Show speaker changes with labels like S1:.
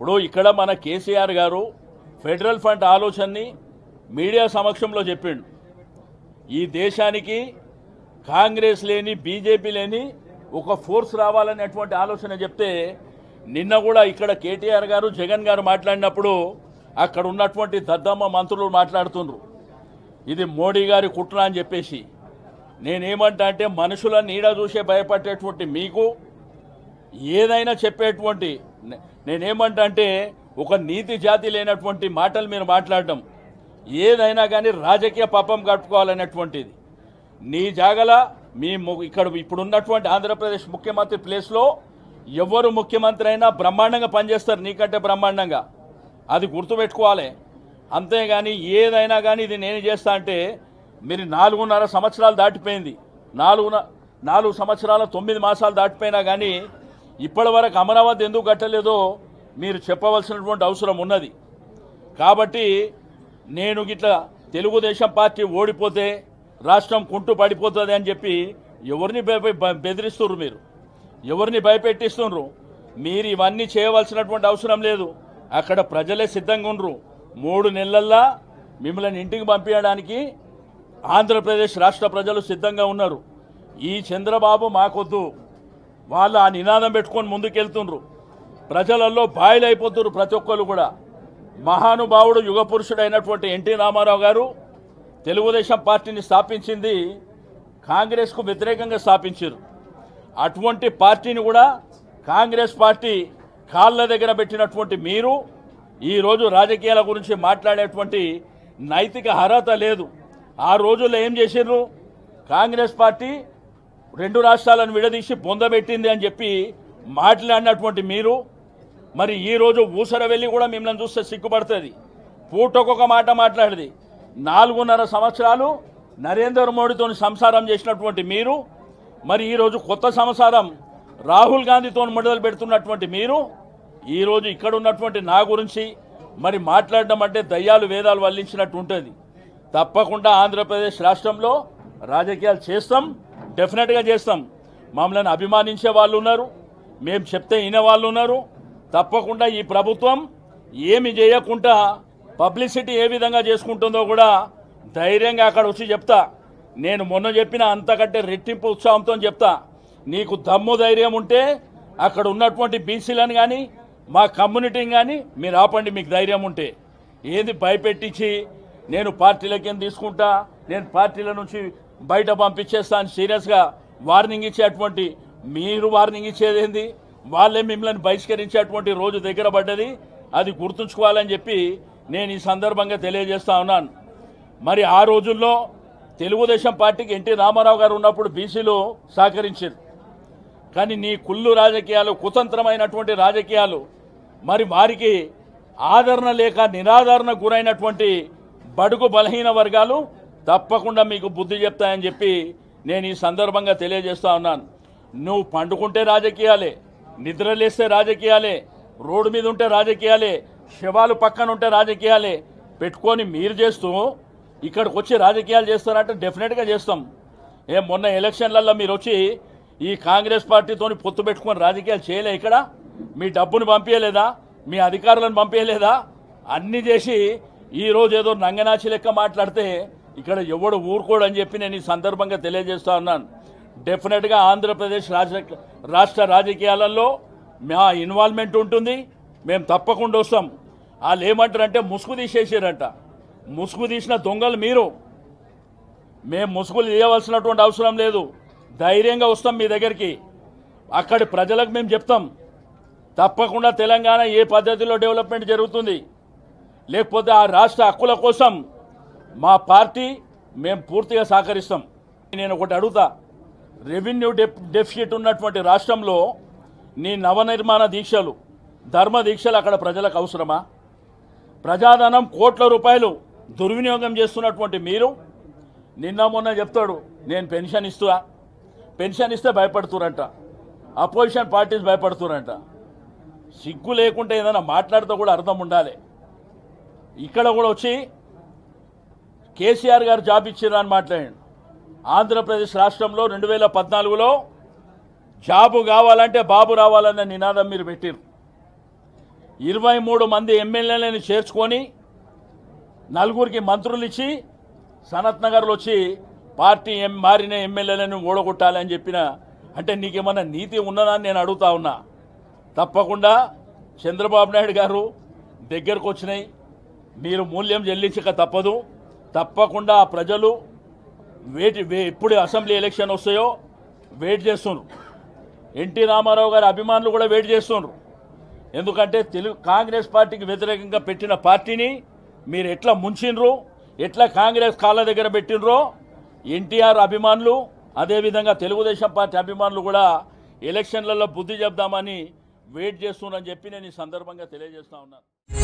S1: ఇప్పుడు ఇక్కడ మన కేసీఆర్ గారు ఫెడరల్ ఫండ్ ఆలోచనని మీడియా సమక్షంలో చెప్పిండు ఈ దేశానికి కాంగ్రెస్ లేని బీజేపీ లేని ఒక ఫోర్స్ రావాలనేటువంటి ఆలోచన చెప్తే నిన్న కూడా ఇక్కడ కేటీఆర్ గారు జగన్ గారు మాట్లాడినప్పుడు అక్కడ ఉన్నటువంటి దద్దమ్మ మంత్రులు మాట్లాడుతుండ్రు ఇది మోడీ గారి కుట్ర అని చెప్పేసి నేనేమంటా అంటే మనుషుల నీడ చూసే భయపడేటువంటి మీకు ఏదైనా చెప్పేటువంటి నే- నేనేమంటా అంటే ఒక నీతి జాతి లేనటువంటి మాటలు మీరు మాట్లాడడం ఏదైనా కానీ రాజకీయ పాపం కట్టుకోవాలనేటువంటిది నీ జాగల మీ ము- ఇక్కడ ఇప్పుడు ఉన్నటువంటి ఆంధ్రప్రదేశ్ ముఖ్యమంత్రి ప్లేస్లో ఎవరు ముఖ్యమంత్రి అయినా బ్రహ్మాండంగా పనిచేస్తారు నీకంటే బ్రహ్మాండంగా అది గుర్తుపెట్టుకోవాలి అంతేగాని ఏదైనా కానీ ఇది నేను చేస్తా అంటే మీరు నాలుగున్నర సంవత్సరాలు దాటిపోయింది నాలుగు నాలుగు సంవత్సరాల తొమ్మిది మాసాలు దాటిపోయినా కానీ ఇప్పటి వరకు అమరావతి ఎందుకు కట్టలేదో మీరు చెప్పవలసినటువంటి అవసరం ఉన్నది కాబట్టి నేను గిట్లా తెలుగుదేశం పార్టీ ఓడిపోతే రాష్ట్రం కుంటు పడిపోతుంది అని చెప్పి ఎవరిని భయ- భయ- బెదిరిస్తున్నారు మీరు ఎవరిని భయపెట్టిస్తున్నారు మీరు ఇవన్నీ చేయవలసినటువంటి అవసరం లేదు అక్కడ ప్రజలే సిద్ధంగా ఉండరు మూడు నెలల్లో మిమ్మల్ని ఇంటికి పంపించడానికి ఆంధ్రప్రదేశ్ రాష్ట్ర ప్రజలు సిద్ధంగా ఉన్నారు ఈ చంద్రబాబు మాకొద్దు వాళ్ళు ఆ నినాదం పెట్టుకొని ముందుకెళ్తుండ్రు ప్రజలలో బాయిలైపోతున్నారు ప్రతి ఒక్కరు కూడా మహానుభావుడు యుగ పురుషుడైనటువంటి ఎన్టీ రామారావు గారు తెలుగుదేశం పార్టీని స్థాపించింది కాంగ్రెస్కు వ్యతిరేకంగా స్థాపించారు అటువంటి పార్టీని కూడా కాంగ్రెస్ పార్టీ కాళ్ళ దగ్గర పెట్టినటువంటి మీరు ఈరోజు రాజకీయాల గురించి మాట్లాడేటువంటి నైతిక అర్హత లేదు ఆ రోజుల్లో ఏం చేసిండ్రు కాంగ్రెస్ పార్టీ రెండు రాష్ట్రాలను విడదీసి పొందబెట్టింది అని చెప్పి మాట్లాడినటువంటి మీరు మరి ఈ రోజు ఊసర వెళ్ళి కూడా మిమ్మల్ని చూస్తే సిగ్గుపడుతుంది పూటకొక మాట మాట్లాడేది నాలుగున్నర సంవత్సరాలు నరేంద్ర మోడీతో సంసారం చేసినటువంటి మీరు మరి ఈరోజు కొత్త సంసారం రాహుల్ గాంధీతో మొదలు పెడుతున్నటువంటి మీరు ఈరోజు ఇక్కడ ఉన్నటువంటి నా గురించి మరి మాట్లాడడం అంటే దయ్యాలు వేదాలు వల్లించినట్టు ఉంటుంది తప్పకుండా ఆంధ్రప్రదేశ్ రాష్ట్రంలో రాజకీయాలు చేస్తాం డెఫినెట్గా చేస్తాం మమ్మల్ని అభిమానించే వాళ్ళు ఉన్నారు మేము చెప్తే వినే వాళ్ళు ఉన్నారు తప్పకుండా ఈ ప్రభుత్వం ఏమి చేయకుండా పబ్లిసిటీ ఏ విధంగా చేసుకుంటుందో కూడా ధైర్యంగా అక్కడ వచ్చి చెప్తా నేను మొన్న చెప్పిన అంతకంటే రెట్టింపు ఉత్సాహంతో చెప్తా నీకు దమ్ము ధైర్యం ఉంటే అక్కడ ఉన్నటువంటి బీసీలను కానీ మా కమ్యూనిటీని కానీ మీరు ఆపండి మీకు ధైర్యం ఉంటే ఏది భయపెట్టించి నేను పార్టీలకి తీసుకుంటా నేను పార్టీల నుంచి బయట పంపించేస్తా అని సీరియస్గా వార్నింగ్ ఇచ్చేటువంటి మీరు వార్నింగ్ ఇచ్చేదేంది వాళ్ళే మిమ్మల్ని బహిష్కరించేటువంటి రోజు దగ్గర పడ్డది అది గుర్తుంచుకోవాలని చెప్పి నేను ఈ సందర్భంగా తెలియజేస్తా ఉన్నాను మరి ఆ రోజుల్లో తెలుగుదేశం పార్టీకి ఎన్టీ రామారావు గారు ఉన్నప్పుడు బీసీలు సహకరించారు కానీ నీ కుళ్ళు రాజకీయాలు కుతంత్రమైనటువంటి రాజకీయాలు మరి వారికి ఆదరణ లేక నిరాదరణ గురైనటువంటి బడుగు బలహీన వర్గాలు తప్పకుండా మీకు బుద్ధి చెప్తాయని చెప్పి నేను ఈ సందర్భంగా తెలియజేస్తా ఉన్నాను నువ్వు పండుకుంటే రాజకీయాలే నిద్రలేస్తే రాజకీయాలే రోడ్డు మీద ఉంటే రాజకీయాలే శవాలు పక్కన ఉంటే రాజకీయాలే పెట్టుకొని మీరు చేస్తూ ఇక్కడికి వచ్చి రాజకీయాలు చేస్తారంటే డెఫినెట్గా చేస్తాం ఏ మొన్న ఎలక్షన్లలో మీరు వచ్చి ఈ కాంగ్రెస్ పార్టీతోని పొత్తు పెట్టుకొని రాజకీయాలు చేయలే ఇక్కడ మీ డబ్బును పంపించలేదా మీ అధికారులను పంపించలేదా అన్ని చేసి ఈ రోజు ఏదో నంగనాచి లెక్క మాట్లాడితే ఇక్కడ ఎవడు ఊరుకోడని చెప్పి నేను ఈ సందర్భంగా తెలియజేస్తా ఉన్నాను డెఫినెట్గా ఆంధ్రప్రదేశ్ రాజ రాష్ట్ర రాజకీయాలలో మా ఇన్వాల్వ్మెంట్ ఉంటుంది మేము తప్పకుండా వస్తాం వాళ్ళు ఏమంటారంటే ముసుగు తీసేసారంట ముసుగు తీసిన దొంగలు మీరు మేము ముసుగులు తీయవలసినటువంటి అవసరం లేదు ధైర్యంగా వస్తాం మీ దగ్గరికి అక్కడి ప్రజలకు మేము చెప్తాం తప్పకుండా తెలంగాణ ఏ పద్ధతిలో డెవలప్మెంట్ జరుగుతుంది లేకపోతే ఆ రాష్ట్ర హక్కుల కోసం మా పార్టీ మేము పూర్తిగా సహకరిస్తాం నేను ఒకటి అడుగుతా రెవెన్యూ డెఫ్ డెఫిసిట్ ఉన్నటువంటి రాష్ట్రంలో నీ నవనిర్మాణ దీక్షలు ధర్మ దీక్షలు అక్కడ ప్రజలకు అవసరమా ప్రజాధనం కోట్ల రూపాయలు దుర్వినియోగం చేస్తున్నటువంటి మీరు నిన్న మొన్న చెప్తాడు నేను పెన్షన్ ఇస్తా పెన్షన్ ఇస్తే భయపడుతురంట అపోజిషన్ పార్టీస్ భయపడుతురంట సిగ్గు లేకుంటే ఏదైనా మాట్లాడితే కూడా అర్థం ఉండాలి ఇక్కడ కూడా వచ్చి కేసీఆర్ గారు జాబ్ ఇచ్చిర్రు అని మాట్లాడాడు ఆంధ్రప్రదేశ్ రాష్ట్రంలో రెండు వేల పద్నాలుగులో జాబు కావాలంటే బాబు రావాలన్న నినాదం మీరు పెట్టిరు ఇరవై మూడు మంది ఎమ్మెల్యేలను చేర్చుకొని నలుగురికి మంత్రులు ఇచ్చి సనత్ నగర్లో వచ్చి పార్టీ ఎం మారిన ఎమ్మెల్యేలను ఓడగొట్టాలని చెప్పిన అంటే నీకేమన్నా నీతి ఉన్నదా అని నేను అడుగుతా ఉన్నా తప్పకుండా చంద్రబాబు నాయుడు గారు దగ్గరకు వచ్చినాయి మీరు మూల్యం చెల్లించక తప్పదు తప్పకుండా ఆ ప్రజలు వేటి వే ఎప్పుడు అసెంబ్లీ ఎలక్షన్ వస్తాయో వెయిట్ చేస్తున్నారు ఎన్టీ రామారావు గారి అభిమానులు కూడా వెయిట్ చేస్తున్నారు ఎందుకంటే తెలుగు కాంగ్రెస్ పార్టీకి వ్యతిరేకంగా పెట్టిన పార్టీని మీరు ఎట్లా ముంచిండ్రు ఎట్లా కాంగ్రెస్ కాళ్ళ దగ్గర పెట్టినరో ఎన్టీఆర్ అభిమానులు అదేవిధంగా తెలుగుదేశం పార్టీ అభిమానులు కూడా ఎలక్షన్లలో బుద్ధి చెప్దామని వెయిట్ చేస్తున్నారని చెప్పి నేను ఈ సందర్భంగా తెలియజేస్తా ఉన్నాను